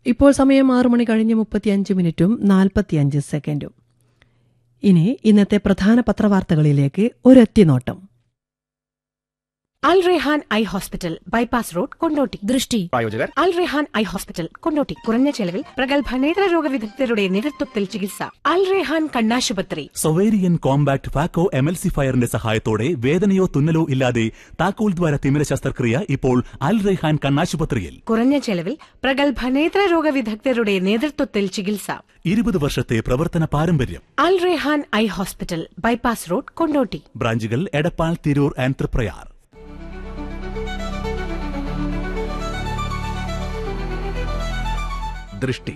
ഇപ്പോൾ സമയം ആറു മണി കഴിഞ്ഞ് മുപ്പത്തിയഞ്ച് മിനിറ്റും നാൽപ്പത്തിയഞ്ച് സെക്കൻഡും ഇനി ഇന്നത്തെ പ്രധാന പത്രവാർത്തകളിലേക്ക് ഒരെത്തിനോട്ടം Al Rehan eye hospital bypass road Kondotty ദൃഷ്ടി പ്രായോജകർ അൽ റെഹാൻ ഐ ഹോസ്പിറ്റൽ കൊണ്ടോട്ടി കുറഞ്ഞ ചെലവിൽ പ്രഗത്ഭ നേത്രരോഗ വിദഗ്ധരുടെ നേതൃത്വത്തിൽ ചികിത്സ അൽ റെഹാൻ കണ്ണാശുപത്രി സൊവേരിയൻ കോമ്പാക്ട് ഫാക്കോ എമൽസിഫയറിന്റെ സഹായത്തോടെ വേദനയോ തുന്നലോ ഇല്ലാതെ താക്കോൽ ദ്വാര തിമിര ശസ്ത്രക്രിയ ഇപ്പോൾ അൽ റെഹാൻ കണ്ണാശുപത്രിയിൽ കുറഞ്ഞ ചെലവിൽ പ്രഗത്ഭ നേത്രരോഗ വിദഗ്ധരുടെ നേതൃത്വത്തിൽ ചികിത്സ ഇരുപത് വർഷത്തെ പ്രവർത്തന പാരമ്പര്യം Al Rehan eye hospital bypass road Kondotty ബ്രാഞ്ചുകൾ എടപ്പാൾ തിരൂർ ആൻഡ് തൃപ്രയാർ ദൃഷ്ടി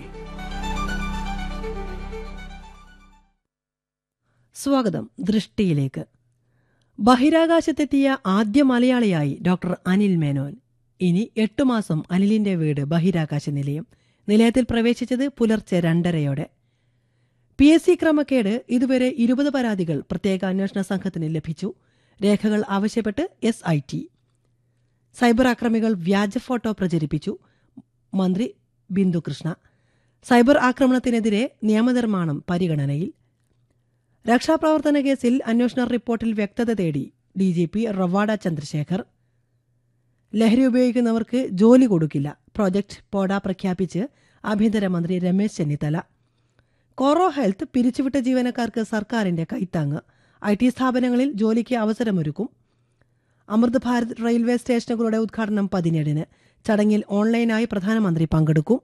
സ്വാഗതം ദൃഷ്ടിയിലേക്ക് ബഹിരാകാശത്തെത്തിയ ആദ്യ മലയാളിയായി ഡോക്ടർ അനിൽ മേനോൻ ഇനി എട്ടു മാസം അനിലിന്റെ വീട് ബഹിരാകാശ നിലയം നിലയത്തിൽ പ്രവേശിച്ചത് പുലർച്ചെ രണ്ടരയോടെ പി എസ് സി ക്രമക്കേട് ഇതുവരെ ഇരുപത് പരാതികൾ പ്രത്യേക അന്വേഷണ സംഘത്തിന് ലഭിച്ചു രേഖകൾ ആവശ്യപ്പെട്ട് എസ് ഐ ടി സൈബർ ആക്രമികൾ വ്യാജ ഫോട്ടോ പ്രചരിപ്പിച്ചു മന്ത്രി ബിന്ദുകൃഷ്ണ സൈബർ ആക്രമണത്തിനെതിരെ നിയമനിർമ്മാണം പരിഗണനയിൽ രക്ഷാപ്രവർത്തന കേസിൽ അന്വേഷണ റിപ്പോർട്ടിൽ വ്യക്തത തേടി D G P Rawada Chandrasekhar ലഹരി ഉപയോഗിക്കുന്നവർക്ക് ജോലി കൊടുക്കില്ല പ്രോജക്ട് പോഡ പ്രഖ്യാപിച്ച് ആഭ്യന്തരമന്ത്രി രമേശ് ചെന്നിത്തല കോറോ ഹെൽത്ത് പിരിച്ചുവിട്ട ജീവനക്കാർക്ക് സർക്കാരിന്റെ കൈത്താങ്ങ് ഐ ടി സ്ഥാപനങ്ങളിൽ ജോലിക്ക് അവസരമൊരുക്കും അമൃത് ഭാരത് റെയിൽവേ സ്റ്റേഷനുകളുടെ ഉദ്ഘാടനം പതിനേഴിന് ചടങ്ങിൽ ഓൺലൈനായി പ്രധാനമന്ത്രി പങ്കെടുക്കും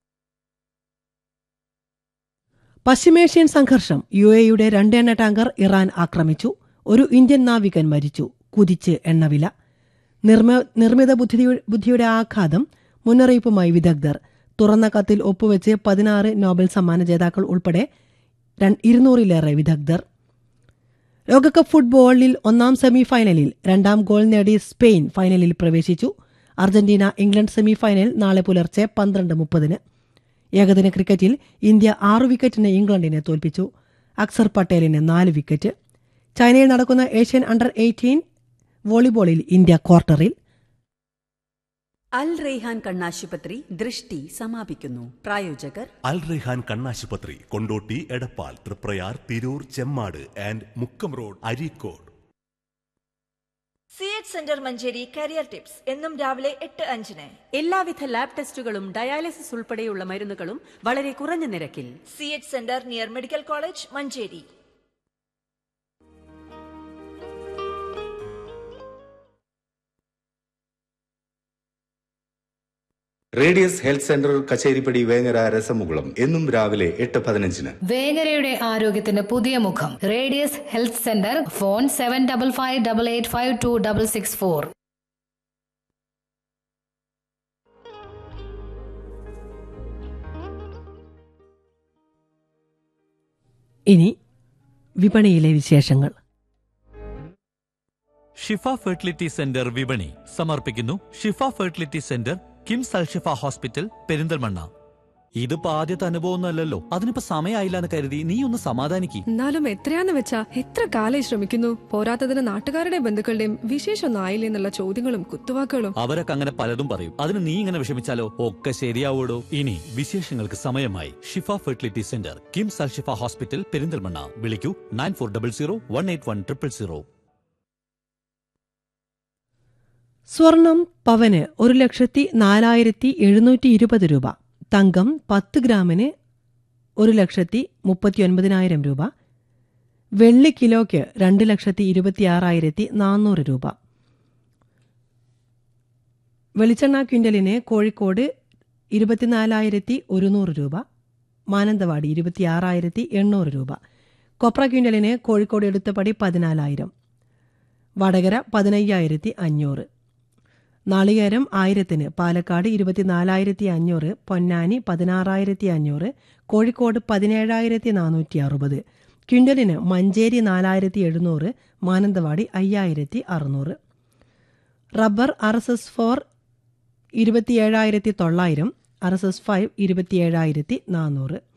പശ്ചിമേഷ്യൻ സംഘർഷം യു എയുടെ രണ്ട് എണ്ണ ടാങ്കർ ഇറാൻ ആക്രമിച്ചു ഒരു ഇന്ത്യൻ നാവികൻ മരിച്ചു കുതിച്ച് എണ്ണവില നിർമ്മ- നിർമ്മിത ബുദ്ധി ബുദ്ധിയുടെ ആഘാതം മുന്നറിയിപ്പുമായി വിദഗ്ധർ തുറന്ന കത്തിൽ ഒപ്പുവെച്ച് പതിനാറ് നോബൽ സമ്മാന ജേതാക്കൾ ഉൾപ്പെടെ രൺ- ഇരുന്നൂറിലേറെ വിദഗ്ധർ ലോകകപ്പ് ഫുട്ബോളിൽ ഒന്നാം സെമി ഫൈനലിൽ രണ്ടാം ഗോൾ നേടി സ്പെയിൻ ഫൈനലിൽ പ്രവേശിച്ചു അർജന്റീന ഇംഗ്ലണ്ട് സെമി ഫൈനൽ നാളെ പുലർച്ചെ പന്ത്രണ്ട് മുപ്പതിന് ഏകദിന ക്രിക്കറ്റിൽ ഇന്ത്യ ആറു വിക്കറ്റിന് ഇംഗ്ലണ്ടിനെ തോൽപ്പിച്ചു അക്സർ പട്ടേലിന് നാല് വിക്കറ്റ് ചൈനയിൽ നടക്കുന്ന ഏഷ്യൻ അണ്ടർ എയ്റ്റീൻ വോളിബോളിൽ ഇന്ത്യ ക്വാർട്ടറിൽ അൽ റെയ്ഹാൻ കണ്ണാശുപത്രി ദൃഷ്ടി സമാപിക്കുന്നു പ്രായോജകർ അൽ റെഹാൻ കണ്ണാശുപത്രി Kondotty Edappal Triprayar Tirur Chemmad and Mukkam road Areekode C H centre Manjeri career tips എന്നും രാവിലെ എട്ട് അഞ്ചിന് എല്ലാവിധ ലാബ് ടെസ്റ്റുകളും ഡയാലിസിസ് ഉൾപ്പെടെയുള്ള മരുന്നുകളും വളരെ കുറഞ്ഞ നിരക്കിൽ C H centre near medical college Manjeri radius health centre Kacheripadi Vengara രസമുകുളം എന്നും രാവിലെ എട്ട് പതിനഞ്ചിന് വേങ്ങരയുടെ ആരോഗ്യത്തിന് പുതിയ മുഖം radius health centre phone seven double five double eight five two double six four ഇനി വിപണിയിലെ വിശേഷങ്ങൾ ഷിഫ ഫെർട്ടിലിറ്റി സെന്റർ വിപണി സമർപ്പിക്കുന്നു Shifa fertility centre KIMS Alshifa hospital Perinthalmanna ഇതിപ്പോ ആദ്യത്തെ അനുഭവമൊന്നുമല്ലല്ലോ അതിനിപ്പോ സമയമായില്ല എന്ന് കരുതി നീ ഒന്ന് സമാധാനിക്ക് എന്നാലും എത്രയാന്ന് വെച്ചാ എത്ര കാലായി ശ്രമിക്കുന്നു പോരാത്തതിന് നാട്ടുകാരുടെ ബന്ധുക്കളുടെയും വിശേഷമൊന്നും ആയില്ലേ എന്നുള്ള ചോദ്യങ്ങളും കുത്തുവാക്കുകളും അവരൊക്കെ അങ്ങനെ പലതും പറയും അതിന് നീ ഇങ്ങനെ വിഷമിച്ചാലോ ഒക്കെ ശരിയാവൂടോ ഇനി വിശേഷങ്ങൾക്ക് സമയമായി Shifa fertility centre KIMS Alshifa hospital Perinthalmanna വിളിക്കൂ nine four double zero one eight one triple zero സ്വർണം പവന് ഒരു ലക്ഷത്തി നാലായിരത്തി എഴുന്നൂറ്റി ഇരുപത് രൂപ തങ്കം പത്ത് ഗ്രാമിന് ഒരു ലക്ഷത്തി മുപ്പത്തിയൊൻപതിനായിരം രൂപ വെള്ളി കിലോയ്ക്ക് രണ്ട് ലക്ഷത്തി ഇരുപത്തിയാറായിരത്തി നാനൂറ് രൂപ വെളിച്ചെണ്ണ ക്വിൻ്റലിന് കോഴിക്കോട് ഇരുപത്തിനാലായിരത്തി ഒരുന്നൂറ് രൂപ മാനന്തവാടി ഇരുപത്തിയാറായിരത്തി എണ്ണൂറ് രൂപ കൊപ്ര ക്വിൻ്റലിന് കോഴിക്കോട് എടുത്തപടി പതിനാലായിരം വടകര പതിനയ്യായിരത്തി അഞ്ഞൂറ് നാളികേരം ആയിരത്തിന് പാലക്കാട് ഇരുപത്തിനാലായിരത്തി അഞ്ഞൂറ് പൊന്നാനി പതിനാറായിരത്തി അഞ്ഞൂറ് കോഴിക്കോട് പതിനേഴായിരത്തി നാനൂറ്റി അറുപത് ക്വിൻ്റലിന് മഞ്ചേരി നാലായിരത്തി എഴുന്നൂറ് മാനന്തവാടി അയ്യായിരത്തി അറുന്നൂറ് rubber R S S four ഇരുപത്തിയേഴായിരത്തി തൊള്ളായിരം ആർ എസ് എസ് ഫൈവ് ഇരുപത്തിയേഴായിരത്തി നാനൂറ്